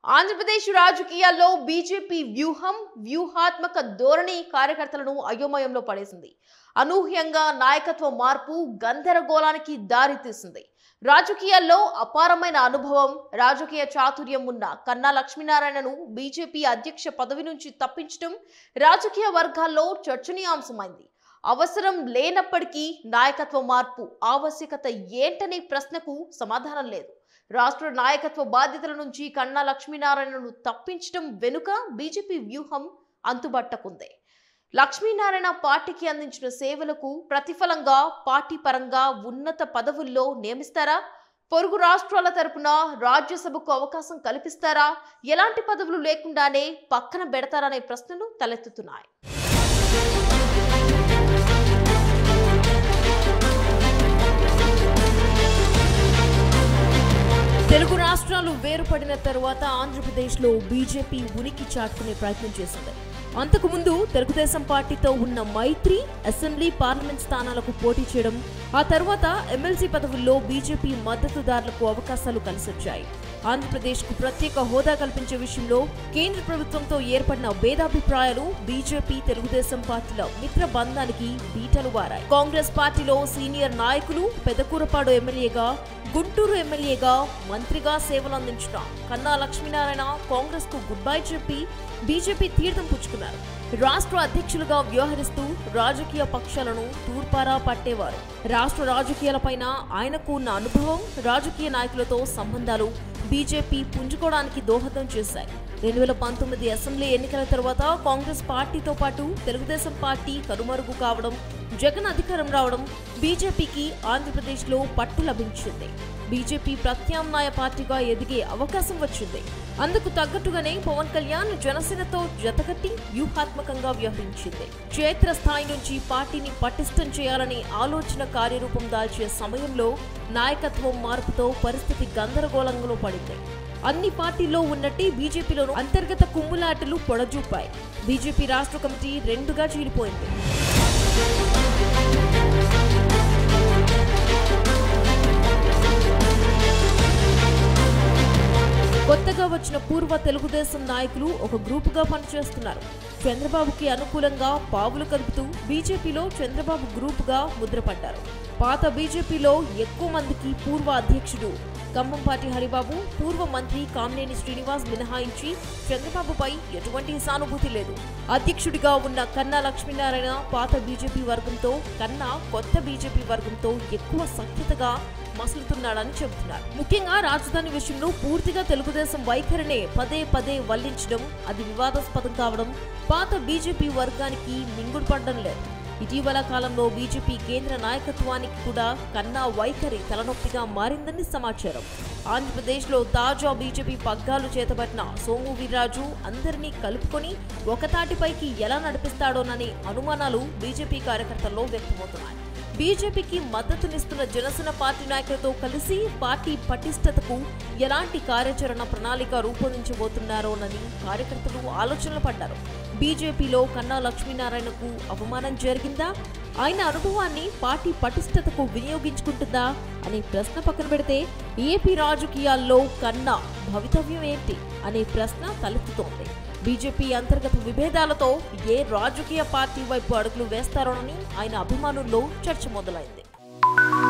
ఆంధ్రప్రదేశ్ రాజకీయాల్లో బీజేపీ వ్యూహం వ్యూహాత్మక ధోరణి కార్యకర్తలను అయోమయంలో పడేసింది అనూహ్యంగా నాయకత్వ మార్పు గందరగోళానికి దారితీసింది రాజకీయాల్లో అపారమైన అనుభవం రాజకీయ చాతుర్యం ఉన్న కన్నా లక్ష్మీనారాయణను బీజేపీ అధ్యక్ష పదవి నుంచి తప్పించడం రాజకీయ వర్గాల్లో చర్చనీయాంశమైంది అవసరం లేనప్పటికీ నాయకత్వ మార్పు ఆవశ్యకత ఏంటనే ప్రశ్నకు సమాధానం లేదు రాష్ట్ర నాయకత్వ బాధ్యతల నుంచి కన్నా లక్ష్మీనారాయణను తప్పించడం వెనుక బీజేపీ వ్యూహం అంతుబట్టకుంది లక్ష్మీనారాయణ పార్టీకి అందించిన సేవలకు ప్రతిఫలంగా పార్టీ పరంగా ఉన్నత పదవుల్లో నియమిస్తారా పొరుగు రాష్ట్రాల తరపున రాజ్యసభకు అవకాశం కల్పిస్తారా ఎలాంటి పదవులు లేకుండానే పక్కన పెడతారనే ప్రశ్నలు తలెత్తుతున్నాయి తెలుగు రాష్ట్రాలు వేరుపడిన తరువాత ఆంధ్రప్రదేశ్లో బీజేపీ ఉనికి చాటుకునే ప్రయత్నం చేసింది అంతకుముందు తెలుగుదేశం పార్టీతో ఉన్న మైత్రి అసెంబ్లీ పార్లమెంట్ స్థానాలకు పోటీ చేయడం ఆ తర్వాత ఎమ్మెల్సీ పదవుల్లో బీజేపీ మద్దతుదారులకు అవకాశాలు కలిసొచ్చాయి ఆంధ్రప్రదేశ్కు ప్రత్యేక హోదా కల్పించే విషయంలో కేంద్ర ప్రభుత్వంతో ఏర్పడిన భేదాభిప్రాయాలు బీజేపీ తెలుగుదేశం పార్టీల మిత్ర బంధానికి బీటలు వారాయి కాంగ్రెస్ పార్టీలో సీనియర్ నాయకులు పెదకూరపాడు ఎమ్మెల్యేగా గుంటూరు ఎమ్మెల్యేగా మంత్రిగా సేవలందించిన కన్నా లక్ష్మీనారాయణ కాంగ్రెస్ కు గుడ్ బై చెప్పి బీజేపీ తీర్థం పుచ్చుకున్నారు రాష్ట్ర అధ్యక్షులుగా వ్యవహరిస్తూ రాజకీయ పక్షాలను తూర్పారా పట్టేవారు రాష్ట్ర రాజకీయాలపైన ఆయనకు ఉన్న అనుభవం రాజకీయ నాయకులతో సంబంధాలు బీజేపీ పుంజుకోవడానికి దోహదం చేశాయి రెండు వేల పంతొమ్మిది అసెంబ్లీ ఎన్నికల తర్వాత కాంగ్రెస్ పార్టీతో పాటు తెలుగుదేశం పార్టీ కనుమరుగు కావడం జగన్ అధికారం రావడం బీజేపీకి ఆంధ్రప్రదేశ్లో పట్టు లభించింది బీజేపీ ప్రత్యామ్నాయ పార్టీగా ఎదిగే అవకాశం వచ్చింది అందుకు తగ్గట్టుగానే పవన్ కళ్యాణ్ జనసేనతో జతకట్టి వ్యూహాత్మకంగా వ్యవహరించింది క్షేత్రస్థాయి నుంచి పార్టీని పటిష్టం చేయాలని ఆలోచన కార్యరూపం దాల్చే సమయంలో నాయకత్వం మార్పుతో పరిస్థితి గందరగోళంలో పడింది అన్ని పార్టీల్లో ఉన్నట్టే బీజేపీలోనూ అంతర్గత కుమ్ములాటలు పొడజూపాయి బీజేపీ రాష్ట్ర కమిటీ రెండుగా చీలిపోయింది కొత్తగా వచ్చిన పూర్వ తెలుగుదేశం నాయకులు ఒక గ్రూపుగా పనిచేస్తున్నారు చంద్రబాబుకి అనుకూలంగా పావులు కలుపుతూ బీజేపీలో చంద్రబాబు గ్రూపుగా ముద్రపడ్డారు పాత బీజేపీలో ఎక్కువ మందికి పూర్వ అధ్యక్షుడు ఖమ్మంపాటి హరిబాబు పూర్వ మంత్రి కామినేని శ్రీనివాస్ మినహాయించి చంద్రబాబుపై ఎటువంటి సానుభూతి లేదు అధ్యక్షుడిగా ఉన్న కన్నా లక్ష్మీనారాయణ పాత బీజేపీ వర్గంతో కన్నా కొత్త బీజేపీ వర్గంతో ఎక్కువ సఖ్యతగా మసులుతున్నాడని చెబుతున్నారు ముఖ్యంగా రాజధాని విషయంలో పూర్తిగా తెలుగుదేశం వైఖరినే పదే పదే వల్లించడం అది వివాదాస్పదం కావడం పాత బీజేపీ వర్గానికి మింగుడు పడడం లేదు ఇటీవల కాలంలో బీజేపీ కేంద్ర నాయకత్వానికి కూడా కన్నా వైఖరి తలనొప్పిగా మారిందని సమాచారం ఆంధ్రప్రదేశ్లో తాజా బీజేపీ పగ్గాలు చేతబట్టిన సోము వీర్రాజు అందరినీ కలుపుకొని ఒకతాటిపైకి ఎలా నడిపిస్తాడోననే అనుమానాలు బీజేపీ కార్యకర్తల్లో వ్యక్తమవుతున్నాయి బీజేపీకి మద్దతునిస్తున్న జనసేన పార్టీ నాయకులతో కలిసి పార్టీ పటిష్టతకు ఎలాంటి కార్యాచరణ ప్రణాళిక రూపొందించబోతున్నారోనని కార్యకర్తలు ఆలోచనలు పడ్డారు బీజేపీలో కన్నా లక్ష్మీనారాయణకు అవమానం జరిగిందా ఆయన అనుభవాన్ని పార్టీ పటిష్టతకు వినియోగించుకుంటుందా అనే ప్రశ్న పక్కన పెడితే ఏపీ రాజకీయాల్లో కన్నా భవితవ్యం ఏంటి అనే ప్రశ్న తలెత్తుతోంది బీజేపీ అంతర్గత విభేదాలతో ఏ రాజకీయ పార్టీ వైపు అడుగులు వేస్తారోనని ఆయన అభిమానుల్లో చర్చ మొదలైంది